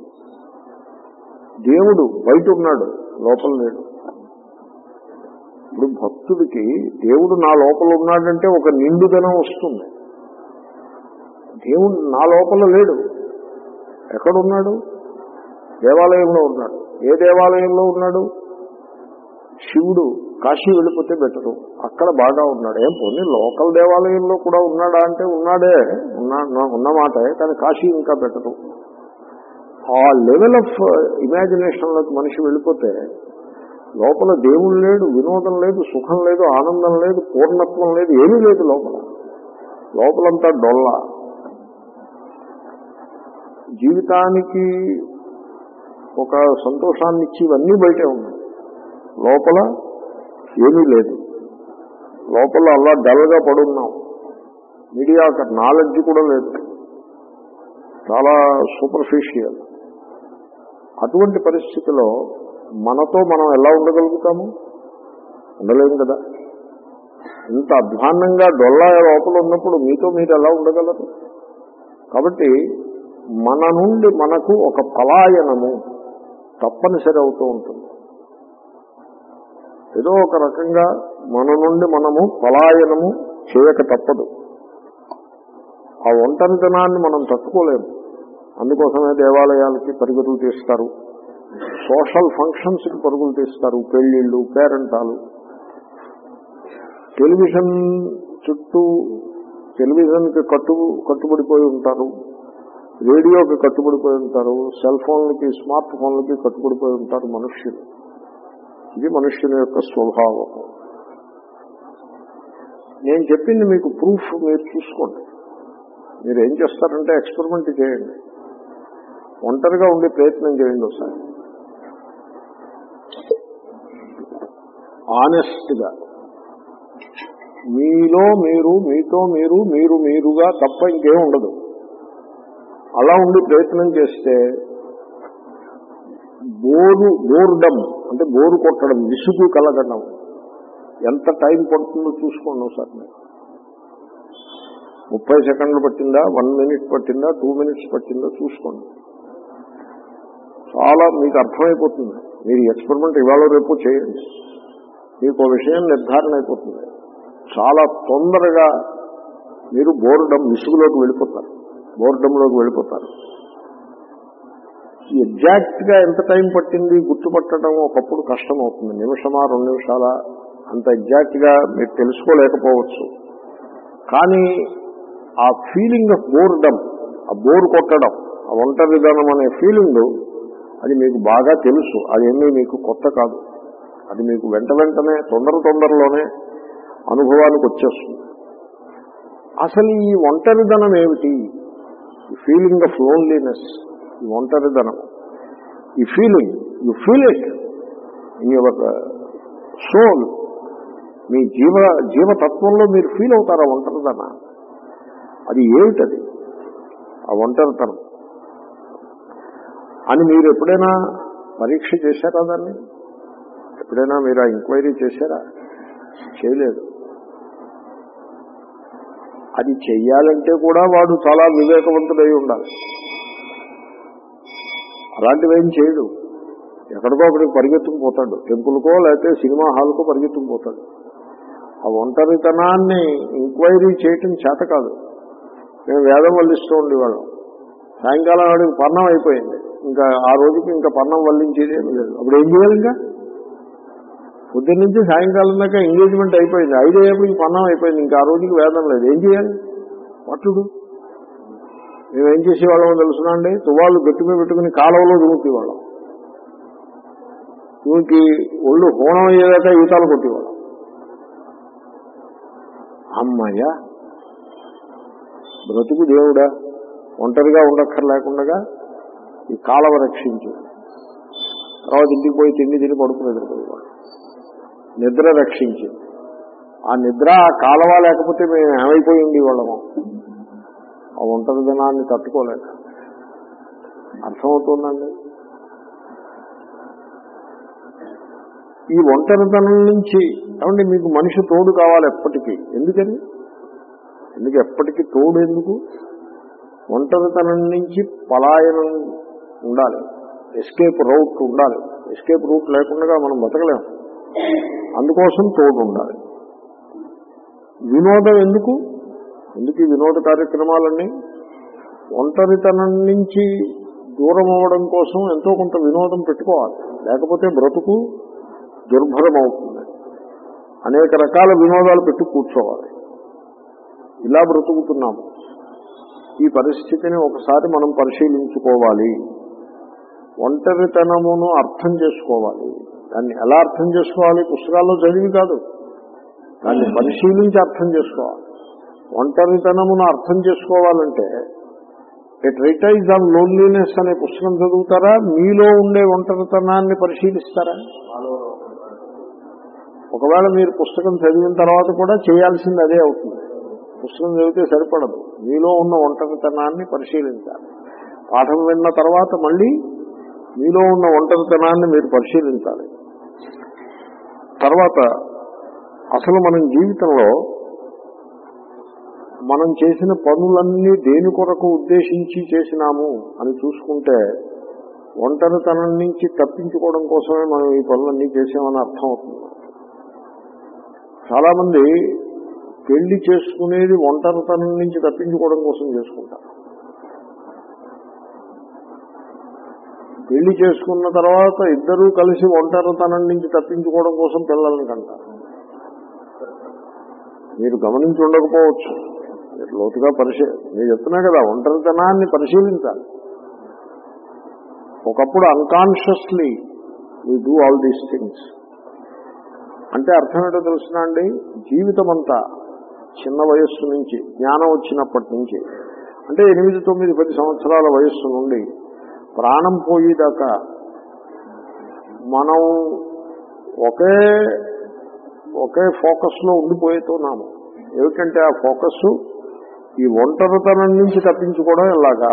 దేవుడు బయట ఉన్నాడు లోపల లేడు ఇప్పుడు భక్తుడికి దేవుడు నా లోపల ఉన్నాడంటే ఒక నిండుదనం వస్తుంది దేవుడు నా లోపల లేడు ఎక్కడున్నాడు దేవాలయంలో ఉన్నాడు ఏ దేవాలయంలో ఉన్నాడు శివుడు కాశీ వెళ్ళిపోతే బెటరు అక్కడ బాగా ఉన్నాడు ఏం పోనీ లోకల్ దేవాలయంలో కూడా ఉన్నాడా అంటే ఉన్నాడే ఉన్నా ఉన్నమాటే కానీ కాశీ ఇంకా బెటరు ఆ లెవెల్ ఆఫ్ ఇమాజినేషన్లోకి మనిషి వెళ్ళిపోతే లోపల దేవుడు లేడు వినోదం లేదు సుఖం లేదు ఆనందం లేదు పూర్ణత్వం లేదు ఏమీ లేదు లోపల లోపలంతా డొల్ల జీవితానికి ఒక సంతోషాన్ని ఇచ్చి ఇవన్నీ బయటే ఉన్నాయి లోపల ఏమీ లేదు లోపల అలా డల్గా పడున్నాం మీడియా నాలెడ్జ్ కూడా లేదు చాలా సూపర్ఫిషియల్ అటువంటి పరిస్థితిలో మనతో మనం ఎలా ఉండగలుగుతాము ఉండలేము కదా ఇంత అధ్వాన్నంగా డొల్లా లోపల ఉన్నప్పుడు మీతో మీరు ఎలా ఉండగలరు కాబట్టి మన నుండి మనకు ఒక పలాయనము తప్పనిసరి అవుతూ ఉంటుంది ఏదో ఒక రకంగా మన నుండి మనము పలాయనము చేయక తప్పదు ఆ ఒంటరితనాన్ని మనం తట్టుకోలేము అందుకోసమే దేవాలయాలకి పరుగులు తీస్తారు సోషల్ ఫంక్షన్స్కి పరుగులు తీస్తారు పెళ్లిళ్ళు పేరెంటాలు టెలివిజన్ చుట్టూ టెలివిజన్కి కట్టు కట్టుబడిపోయి ఉంటారు రేడియోకి కట్టుబడిపోయి ఉంటారు సెల్ ఫోన్లకి స్మార్ట్ ఫోన్లకి కట్టుబడిపోయి ఉంటారు మనుష్యులు ఇది మనుష్యుని యొక్క స్వభావం నేను చెప్పింది మీకు ప్రూఫ్ మీరు చూసుకోండి మీరు ఏం చేస్తారంటే ఎక్స్పెరిమెంట్ చేయండి ఒంటరిగా ఉండే ప్రయత్నం చేయండి ఒకసారి ఆనెస్ట్గా మీలో మీరు మీతో మీరు మీరు మీరుగా తప్ప ఇంకేం ఉండదు అలా ఉండి ప్రయత్నం చేస్తే బోరు బోర్డమ్ అంటే బోరు కొట్టడం విసుగు కలగడం ఎంత టైం పడుతుందో చూసుకోండి ఒకసారి మీరు ముప్పై సెకండ్లు పట్టిందా వన్ మినిట్ పట్టిందా టూ మినిట్స్ పట్టిందా చూసుకోండి చాలా మీకు అర్థమైపోతుంది మీరు ఎక్స్పెరిమెంట్ ఇవాళ రేపు చేయండి మీకు ఒక విషయం నిర్ధారణ అయిపోతుంది చాలా తొందరగా మీరు బోర్డమ్ విసుగులోకి వెళ్ళిపోతారు బోర్డంలోకి వెళ్ళిపోతారు ఎగ్జాక్ట్ గా ఎంత టైం పట్టింది గుర్తుపట్టడం ఒకప్పుడు కష్టం అవుతుంది నిమిషమా రెండు నిమిషాల అంత ఎగ్జాక్ట్ గా మీరు తెలుసుకోలేకపోవచ్చు కానీ ఆ ఫీలింగ్ ఆఫ్ బోర్డమ్ ఆ బోర్ కొట్టడం ఆ ఒంటరిదనం అనే ఫీలింగ్ అది మీకు బాగా తెలుసు అదేమీ మీకు కొత్త కాదు అది మీకు వెంట వెంటనే తొందర తొందరలోనే అనుభవానికి వచ్చేస్తుంది అసలు ఈ ఒంటరిదనం ఏమిటి ఈ ఫీలింగ్ ఆఫ్ లోన్లీనెస్ ఈ ఒంటరిదనం ఈ feeling you feel it in your soul మీ జీవ జీవతత్వంలో మీరు ఫీల్ అవుతారా ఒంటరిదన అది ఏమిటది ఆ ఒంటరితనం అని మీరు ఎప్పుడైనా పరీక్ష చేశారా దాన్ని ఎప్పుడైనా మీరు ఆ ఎంక్వైరీ చేశారా చేయలేదు అది చెయ్యాలంటే కూడా వాడు చాలా వివేకవంతుడై ఉండాలి అలాంటివి ఏం చేయడు ఎక్కడికో అక్కడికి పరిగెత్తుకు పోతాడు టెంపుల్కో లేకపోతే సినిమా హాల్కో పరిగెత్తుకు పోతాడు ఆ ఒంటరితనాన్ని ఎంక్వైరీ చేయటం చేత కాదు మేము వేదం వల్లిస్తూ ఉండేవాళ్ళం సాయంకాలం వాడికి పన్నం అయిపోయింది ఇంకా ఆ రోజుకి ఇంకా పన్నం వల్లించేది ఏమి లేదు అప్పుడు ఏం చేయాలి ఇంకా పొద్దున్న నుంచి సాయంకాలం దాకా ఎంగేజ్మెంట్ అయిపోయింది ఐదయ్యేపటికి పన్నం అయిపోయింది ఇంకా ఆ రోజుకి వేదం లేదు ఏం చేయాలి పట్టుడు మేము ఏం చేసేవాళ్ళమో తెలుసునండి తువాళ్ళు గట్టి మీద పెట్టుకుని కాలువలో దూకేవాళ్ళం దూకి ఒళ్ళు హోనం అయ్యేదాకా ఈతాలు కొట్టేవాళ్ళం అమ్మయ్య బ్రతుకు దేవుడా ఒంటరిగా ఉండక్కర్లేకుండా ఈ కాలవ రక్షించు తర్వాత ఇంటికి పోయి తిండి తిని పడుకుని ఎదుర్కొనేవాడు నిద్ర రక్షించి ఆ నిద్ర ఆ కాలవ లేకపోతే మేము ఏమైపోయి ఉండేవాళ్ళము ఆ ఒంటరి దినాన్ని తట్టుకోలేక అర్థమవుతుందండి ఈ ఒంటరితనం నుంచి ఏమంటే మీకు మనిషి తోడు కావాలి ఎప్పటికీ ఎందుకని ఎందుకు ఎప్పటికీ తోడు ఎందుకు ఒంటరితనం నుంచి పలాయనం ఉండాలి ఎస్కేప్ రూట్ ఉండాలి ఎస్కేప్ రూట్ లేకుండా మనం బతకలేము అందుకోసం తోడు ఉండాలి వినోదం ఎందుకు ఎందుకు ఈ వినోద కార్యక్రమాలన్నీ ఒంటరితనం నుంచి దూరం అవ్వడం కోసం ఎంతో కొంత వినోదం పెట్టుకోవాలి లేకపోతే బ్రతుకు దుర్భరం అవుతుంది అనేక రకాల వినోదాలు పెట్టి కూర్చోవాలి ఇలా బ్రతుకుతున్నాము ఈ పరిస్థితిని ఒకసారి మనం పరిశీలించుకోవాలి ఒంటరితనమును అర్థం చేసుకోవాలి దాన్ని ఎలా అర్థం చేసుకోవాలి పుస్తకాల్లో చదివి కాదు దాన్ని పరిశీలించి అర్థం చేసుకోవాలి ఒంటరితనమును అర్థం చేసుకోవాలంటే ఏ ట్రైటైజ్ ఆన్ లోన్లీనెస్ అనే పుస్తకం చదువుతారా మీలో ఉండే ఒంటరితనాన్ని పరిశీలిస్తారా ఒకవేళ మీరు పుస్తకం చదివిన తర్వాత కూడా చేయాల్సింది అదే అవుతుంది పుస్తకం చదివితే సరిపడదు మీలో ఉన్న ఒంటరితనాన్ని పరిశీలించాలి పాఠం విన్న తర్వాత మళ్ళీ మీలో ఉన్న ఒంటరితనాన్ని మీరు పరిశీలించాలి తర్వాత అసలు మనం జీవితంలో మనం చేసిన పనులన్నీ దేని కొరకు ఉద్దేశించి చేసినాము అని చూసుకుంటే ఒంటరితనం నుంచి తప్పించుకోవడం కోసమే మనం ఈ పనులన్నీ చేసామని అర్థం అవుతుంది చాలా మంది పెళ్లి చేసుకునేది ఒంటరితనం నుంచి తప్పించుకోవడం కోసం చేసుకుంటారు పెళ్లి చేసుకున్న తర్వాత ఇద్దరూ కలిసి ఒంటరితనం నుంచి తప్పించుకోవడం కోసం పిల్లల్ని కంటారు మీరు గమనించి ఉండకపోవచ్చు మీరు లోతుగా పరిశీ నేను చెప్తున్నా కదా ఒంటరితనాన్ని పరిశీలించాలి ఒకప్పుడు unconsciously we do all these things అంటే అర్థం ఏంటో తెలుసునా అండి జీవితం అంతా చిన్న వయస్సు నుంచి జ్ఞానం వచ్చినప్పటి నుంచి అంటే ఎనిమిది తొమ్మిది పది సంవత్సరాల వయస్సు నుండి ప్రాణం పోయేదాకా మనం ఒకే ఒకే ఫోకస్లో ఉండిపోతున్నాము ఏమిటంటే ఆ ఫోకస్ ఈ ఒంటరితనం నుంచి తప్పించుకోవడం ఎలాగా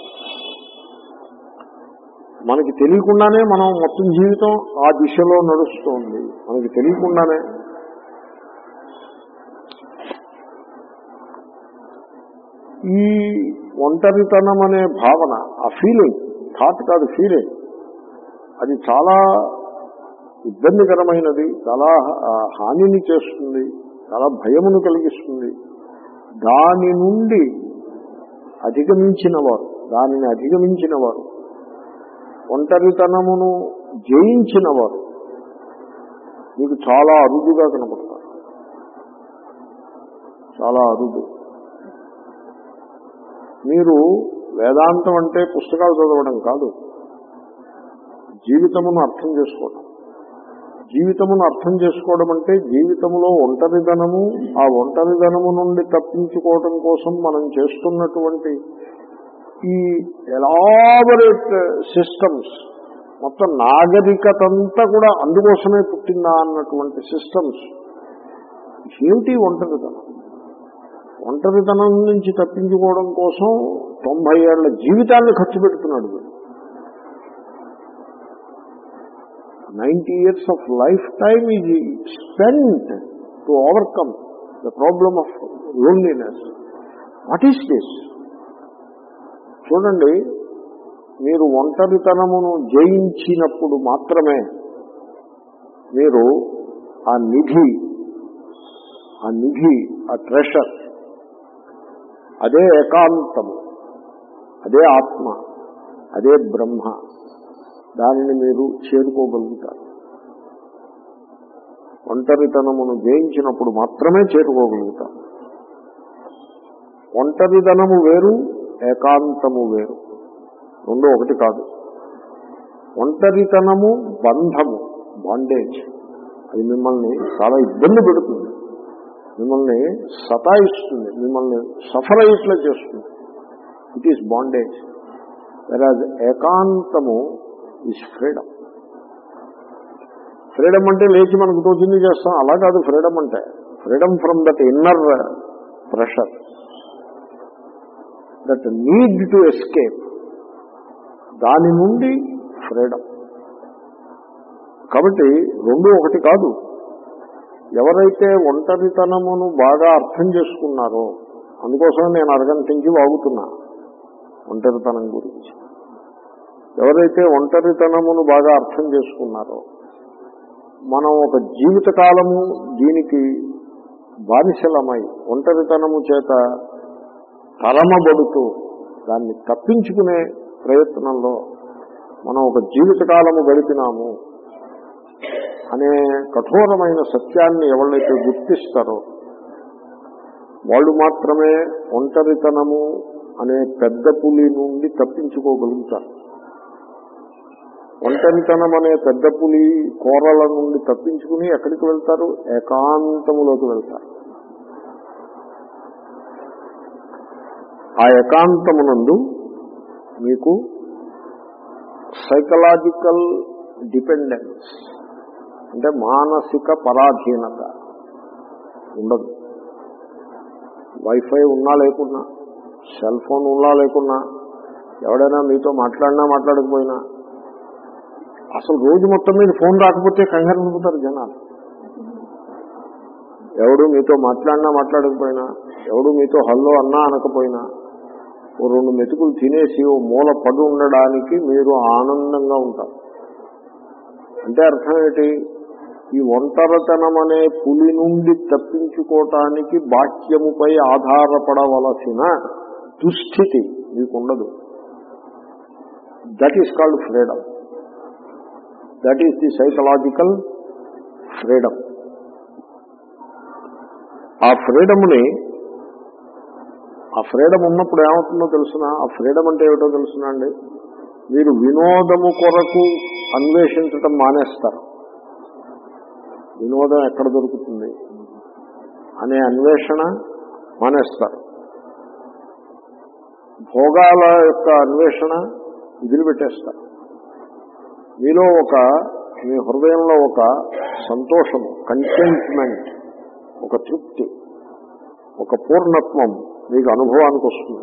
మనకి తెలియకుండానే మనం మొత్తం జీవితం ఆ దిశలో నడుస్తుంది మనకి తెలియకుండానే ఈ ఒంటరితనం అనే భావన ఆ ఫీలింగ్ థాట్ కాదు ఫీలింగ్ అది చాలా ఇబ్బందికరమైనది చాలా ఆ, హానిని చేస్తుంది చాలా భయమును కలిగిస్తుంది దాని నుండి అధిగమించిన వారు దానిని అధిగమించిన వారు ఒంటరితనమును జయించిన వారు మీకు చాలా అరుదుగా కనపడతారు చాలా అరుదు మీరు వేదాంతం అంటే పుస్తకాలు చదవడం కాదు జీవితమును అర్థం చేసుకోవడం జీవితమును అర్థం చేసుకోవడం అంటే జీవితంలో ఒంటరిదనము ఆ ఒంటరిదనము నుండి తప్పించుకోవడం కోసం మనం చేస్తున్నటువంటి ఈ ఎలాబరేట్ సిస్టమ్స్ మొత్తం నాగరికత అంతా కూడా అందుకోసమే పుట్టిందా అన్నటువంటి సిస్టమ్స్ ఏమిటి ఒంటరితనం ఒంటరితనం నుంచి తప్పించుకోవడం కోసం తొంభై ఏళ్ల జీవితాన్ని ఖర్చు పెడుతున్నాడు వీడు ninety years of lifetime is spend to overcome the problem of loneliness what is this చూడండి మీరు ఒంటరితనమును జయించినప్పుడు మాత్రమే మీరు ఆ నిధి ఆ నిధి ఆ ట్రెషర్ అదే ఏకాంతము అదే ఆత్మ అదే బ్రహ్మ దానిని మీరు చేరుకోగలుగుతారు ఒంటరితనమును జయించినప్పుడు మాత్రమే చేరుకోగలుగుతారు ఒంటరితనము వేరు ఏకాంతము వేరు రెండు ఒకటి కాదు ఒంటరితనము బంధము బాండేజ్ అది మిమ్మల్ని చాలా ఇబ్బంది పెడుతుంది మిమ్మల్ని సతాయిస్తుంది మిమ్మల్ని సఫర్ అయ్యేట్లా చేస్తుంది ఇట్ ఈస్ బాండేజ్ వెరాజ్ ఏకాంతము ఈజ్ ఫ్రీడమ్ ఫ్రీడమ్ అంటే లేచి మనకు తోచింది చేస్తాం అలా కాదు ఫ్రీడమ్ అంటే freedom from that inner pressure that need to escape దాని నుండి ఫ్రీడమ్ కాబట్టి రెండు ఒకటి కాదు ఎవరైతే ఒంటరితనమును బాగా అర్థం చేసుకున్నారో అందుకోసం నేను అరగంట నుంచి వాగుతున్నా ఒంటరితనం గురించి ఎవరైతే ఒంటరితనమును బాగా అర్థం చేసుకున్నారో మనం ఒక జీవితకాలము దీనికి బానిసలమై ఒంటరితనము చేత తరమబడుతూ దాన్ని తప్పించుకునే ప్రయత్నంలో మనం ఒక జీవితకాలము గడిపినాము అనే కఠోరమైన సత్యాన్ని ఎవరైతే గుర్తిస్తారో వాళ్ళు మాత్రమే ఒంటరితనము అనే పెద్ద పులి నుండి తప్పించుకోగలుగుతారు ఒంటరితనం అనే పెద్ద పులి కోరల నుండి తప్పించుకుని ఎక్కడికి వెళ్తారు ఏకాంతములోకి వెళ్తారు ఆ ఏకాంతమునందు మీకు సైకలాజికల్ డిపెండెన్స్ అంటే మానసిక పరాధీనత ఉండదు వైఫై ఉన్నా లేకున్నా సెల్ ఫోన్ ఉన్నా లేకున్నా ఎవడైనా మీతో మాట్లాడినా మాట్లాడకపోయినా అసలు రోజు మొత్తం మీద ఫోన్ రాకపోతే కంగారు పడిపోతారు జనాలు ఎవడు మీతో మాట్లాడినా మాట్లాడకపోయినా ఎవడు మీతో హల్లో అన్నా అనకపోయినా ఓ రెండు మెతుకులు తినేసి ఓ మూల పడి ఉండడానికి మీరు ఆనందంగా ఉంటారు అంటే అర్థం ఏంటి ఈ ఒంటరితనం అనే పులి నుండి తప్పించుకోవటానికి బాహ్యముపై ఆధారపడవలసిన దుస్థితి మీకుండదు that is called freedom that is the psychological freedom ఆ ఫ్రీడమ్ని ఆ ఫ్రీడమ్ ఉన్నప్పుడు ఏమవుతుందో తెలుసిన ఆ ఫ్రీడమ్ అంటే ఏమిటో తెలుసునా అండి మీరు వినోదము కొరకు అన్వేషించటం మానేస్తారు వినోదం ఎక్కడ దొరుకుతుంది అనే అన్వేషణ మానేస్తారు భోగాల యొక్క అన్వేషణ వదిలిపెట్టేస్తారు మీలో ఒక మీ హృదయంలో ఒక సంతోషము కంటెంట్మెంట్ ఒక తృప్తి ఒక పూర్ణత్వం మీకు అనుభవానికి వస్తుంది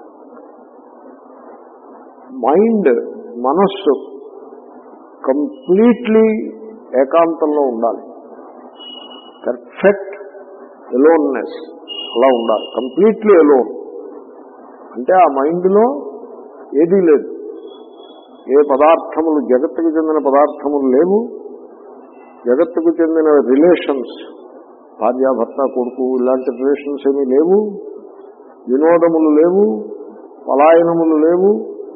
మైండ్ మనస్సు కంప్లీట్లీ ఏకాంతంలో ఉండాలి పర్ఫెక్ట్ ఎలోన్నెస్ అలా ఉండాలి కంప్లీట్లీ ఎలోన్ అంటే ఆ మైండ్లో ఏదీ లేదు ఏ పదార్థములు జగత్తుకు చెందిన పదార్థములు లేవు జగత్తుకు చెందిన రిలేషన్స్ భార్యాభర్త కొడుకు ఇలాంటి రిలేషన్స్ ఏమీ లేవు వినోదములు లేవు పలాయనములు లేవు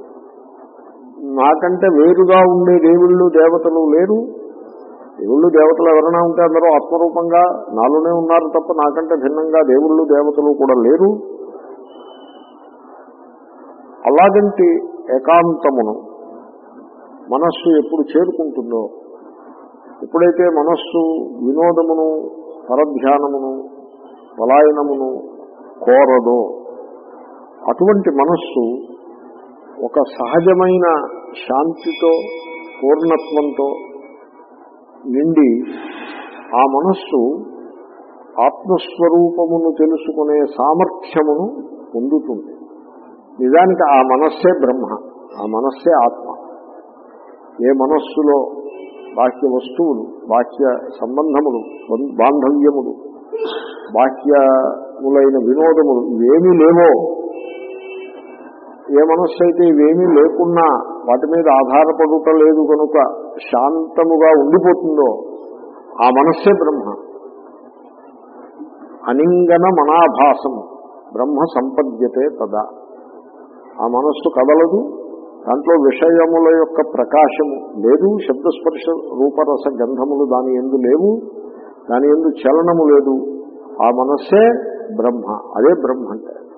నాకంటే వేరుగా ఉండే దేవుళ్ళు దేవతలు లేరు దేవుళ్ళు దేవతలు ఎవరైనా ఉంటే అందరూ ఆత్మరూపంగా నాలోనే ఉన్నారు తప్ప నాకంటే భిన్నంగా దేవుళ్ళు దేవతలు కూడా లేరు అలాగంటి ఏకాంతమును మనస్సు ఎప్పుడు చేరుకుంటుందో ఎప్పుడైతే మనస్సు వినోదమును పరధ్యానమును పలాయనమును కోరదో అటువంటి మనస్సు ఒక సహజమైన శాంతితో పూర్ణత్వంతో నిండి ఆ మనస్సు ఆత్మస్వరూపమును తెలుసుకునే సామర్థ్యమును పొందుతుంది నిజానికి ఆ మనస్సే బ్రహ్మ ఆ మనస్సే ఆత్మ ఏ మనస్సులో బాహ్య వస్తువులు బాహ్య సంబంధములు బాంధవ్యములు బాహ్యములైన వినోదములు ఇవేమీ లేవో ఏ మనస్సు అయితే ఇవేమీ లేకున్నా వాటి మీద ఆధారపడుట లేదు కనుక శాంతముగా ఉండిపోతుందో ఆ మనస్సే బ్రహ్మ అనింగన మనాభాసం బ్రహ్మ సంపద్యతే తదా ఆ మనస్సు కదలదు దాంట్లో విషయముల యొక్క ప్రకాశము లేదు శబ్దస్పర్శ రూపరస గంధములు దాని ఎందు లేవు దాని ఎందు చలనము లేదు ఆ మనస్సే బ్రహ్మ అదే బ్రహ్మ అంటే